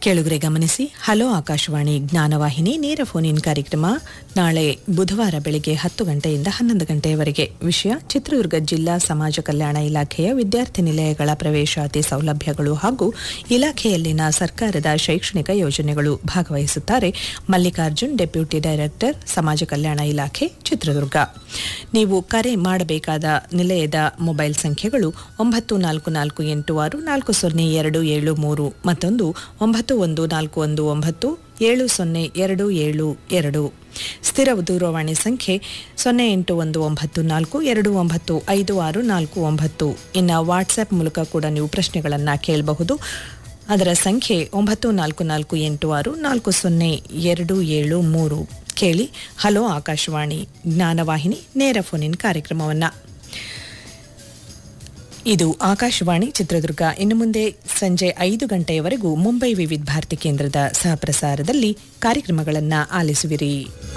ಕೇಳುಗರೆ ಗಮನಿಸಿ ಹಲೋ ಆಕಾಶವಾಣಿ ಜ್ಞಾನವಾಹಿನಿ ನೇರ ಫೋನ್ ಇನ್ ಕಾರ್ಯಕ್ರಮ ನಾಳೆ ಬುಧವಾರ ಬೆಳಿಗ್ಗೆ ಹತ್ತು ಗಂಟೆಯಿಂದ ಹನ್ನೊಂದು ಗಂಟೆಯವರೆಗೆ ವಿಷಯ ಚಿತ್ರದುರ್ಗ ಜಿಲ್ಲಾ ಸಮಾಜ ಕಲ್ಯಾಣ ಇಲಾಖೆಯ ವಿದ್ಯಾರ್ಥಿ ನಿಲಯಗಳ ಪ್ರವೇಶಾತಿ ಸೌಲಭ್ಯಗಳು ಹಾಗೂ ಇಲಾಖೆಯಲ್ಲಿನ ಸರ್ಕಾರದ ಶೈಕ್ಷಣಿಕ ಯೋಜನೆಗಳು ಭಾಗವಹಿಸುತ್ತಾರೆ ಮಲ್ಲಿಕಾರ್ಜುನ್ ಡೆಪ್ಯೂಟಿ ಡೈರೆಕ್ಟರ್ ಸಮಾಜ ಕಲ್ಯಾಣ ಇಲಾಖೆ ಚಿತ್ರದುರ್ಗ ನೀವು ಕರೆ ಮಾಡಬೇಕಾದ ನಿಲಯದ ಮೊಬೈಲ್ ಸಂಖ್ಯೆಗಳು ಒಂಬತ್ತು ನಾಲ್ಕು ನಾಲ್ಕು ಎಂಟು ಆರು ನಾಲ್ಕು ಸೊನ್ನೆ ಎರಡು ಏಳು ಮೂರು ಮತ್ತೊಂದು ಒಂಬತ್ತು ಒಂದು ನಾಲ್ಕು ಒಂದು ಒಂಬತ್ತು ಏಳು ಸೊನ್ನೆ ಎರಡು ಏಳು ಎರಡು ಸ್ಥಿರ ದೂರವಾಣಿ ಸಂಖ್ಯೆ ಸೊನ್ನೆ ಎಂಟು ಒಂದು ಒಂಬತ್ತು ನಾಲ್ಕು ಎರಡು ಒಂಬತ್ತು ಐದು ಆರು ನಾಲ್ಕು ಒಂಬತ್ತು ಇನ್ನು ವಾಟ್ಸ್ಆ್ಯಪ್ ಮೂಲಕ ಕೂಡ ನೀವು ಪ್ರಶ್ನೆಗಳನ್ನು ಕೇಳಬಹುದು ಅದರ ಸಂಖ್ಯೆ ಒಂಬತ್ತು ನಾಲ್ಕು ನಾಲ್ಕು ಎಂಟು ಆರು ನಾಲ್ಕು ಸೊನ್ನೆ ಎರಡು ಏಳು ಮೂರು ಕೇಳಿ ಹಲೋ ಆಕಾಶವಾಣಿ ಜ್ಞಾನವಾಹಿನಿ ನೇರ ಫೋನಿನ್ ಕಾರ್ಯಕ್ರಮವನ್ನು ಇದು ಆಕಾಶವಾಣಿ ಚಿತ್ರದುರ್ಗ ಇನ್ನು ಮುಂದೆ ಸಂಜೆ ಐದು ಗಂಟೆಯವರೆಗೂ ಮುಂಬೈ ವಿವಿಧ ಭಾರತಿ ಕೇಂದ್ರದ ಸಹಪ್ರಸಾರದಲ್ಲಿ ಕಾರ್ಯಕ್ರಮಗಳನ್ನು ಆಲಿಸುವಿರಿ